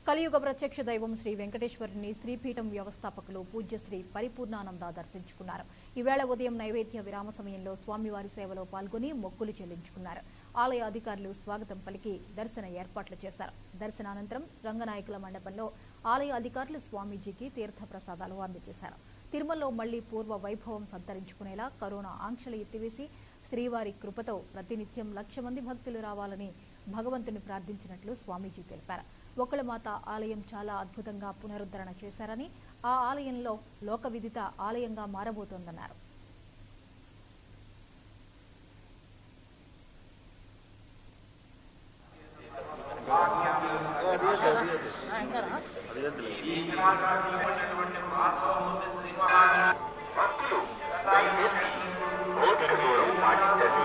కలియుగ ప్రత్యక్ష దైవం శ్రీ వెంకటేశ్వరుని స్త్రీపీఠం వ్యవస్థాపకులు పూజ్య శ్రీ పరిపూర్ణానంద దర్శించుకున్నారు ఈవేళ ఉదయం నైవేద్య విరామ సమయంలో స్వామివారి సేవలో పాల్గొని మొక్కులు చెల్లించుకున్నారు ఆలయ అధికారులు స్వాగతం పలికి దర్శన ఏర్పాట్లు చేశారు దర్శనానంతరం రంగనాయకుల మండపంలో ఆలయ అధికారులు స్వామీజీకి తీర్థ ప్రసాదాలు అందజేశారు తిరుమలలో మళ్లీ పూర్వ వైభవం సంతరించుకునేలా కరోనా ఆంక్షలు ఎత్తివేసి శ్రీవారి కృపతో ప్రతినిత్యం లక్ష మంది భక్తులు రావాలని భగవంతుని ప్రార్థించినట్లు స్వామీజీ తెలిపారు ఒకళమాత ఆలయం చాలా అద్భుతంగా పునరుద్ధరణ చేశారని ఆ ఆలయంలో లోక విదిత ఆలయంగా మారబోతోందన్నారు భక్తులు దయచేసి భౌతిక దూరం పాటించండి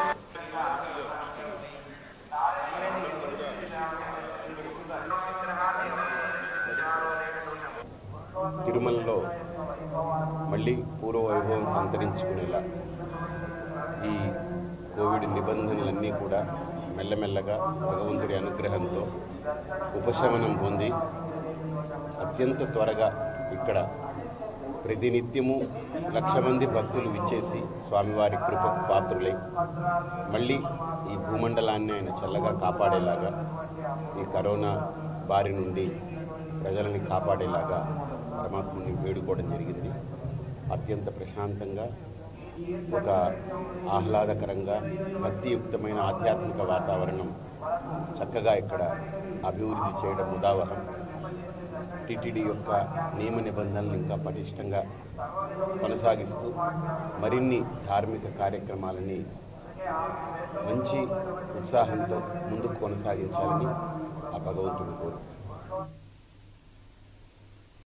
తిరుమలలో మళ్ళీ పూర్వ వైభవం సంతరించుకునేలా ఈ కోవిడ్ నిబంధనలన్నీ కూడా మెల్లమెల్లగా భగవంతుడి అనుగ్రహంతో ఉపశమనం పొంది అత్యంత త్వరగా ఇక్కడ ప్రతినిత్యము లక్ష మంది భక్తులు విచ్చేసి స్వామివారి కృపకు పాత్రులై మళ్ళీ ఈ భూమండలాన్ని ఆయన చల్లగా కాపాడేలాగా ఈ కరోనా బారి నుండి ప్రజలని కాపాడేలాగా పరమాత్ముని వేడుకోవడం జరిగింది అత్యంత ప్రశాంతంగా ఒక ఆహ్లాదకరంగా భక్తియుక్తమైన ఆధ్యాత్మిక వాతావరణం చక్కగా ఇక్కడ అభివృద్ధి చేయడం ఉదావహం టిటిడి యొక్క నియమ నిబంధనలు ఇంకా పటిష్టంగా కొనసాగిస్తూ మరిన్ని ధార్మిక కార్యక్రమాలని మంచి ఉత్సాహంతో ముందుకు కొనసాగించాలని ఆ భగవంతుడు కోరు